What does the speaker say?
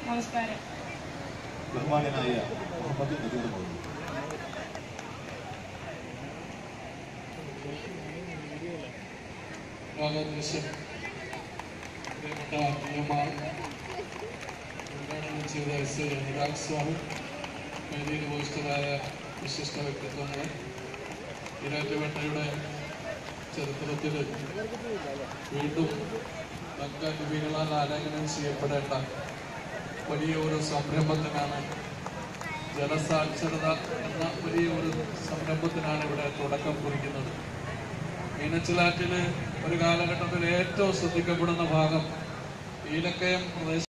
നമസ്കാരം ബഹുമാന്യനായ മുഹമ്മദ് നദീർ മൗലവി രാഗാദേശം പ്രിയപ്പെട്ട അമ്മമാർ ഉദ്ഘാടനം ചെയ്ത എസ് എ അനുരാഗ് സ്വാമി വേദിയിൽ ഉപസ്ഥിതരായ വിശിഷ്ട വ്യക്തിത്വങ്ങൾ ഇരാറ്റുപേട്ടയുടെ ചരിത്രത്തിൽ വീണ്ടും തങ്കലിപികളാൽ ആലേഖനം ചെയ്യപ്പെടേണ്ട വലിയ ഒരു സംരംഭത്തിനാണ് ജലസാക്ഷരത എന്ന വലിയ ഒരു സംരംഭത്തിനാണ് ഇവിടെ തുടക്കം കുറിക്കുന്നത് മീനച്ചിലാറ്റില് ഒരു കാലഘട്ടത്തിൽ ഏറ്റവും ശ്രദ്ധിക്കപ്പെടുന്ന ഭാഗം ഈലക്കയം പ്രദേശം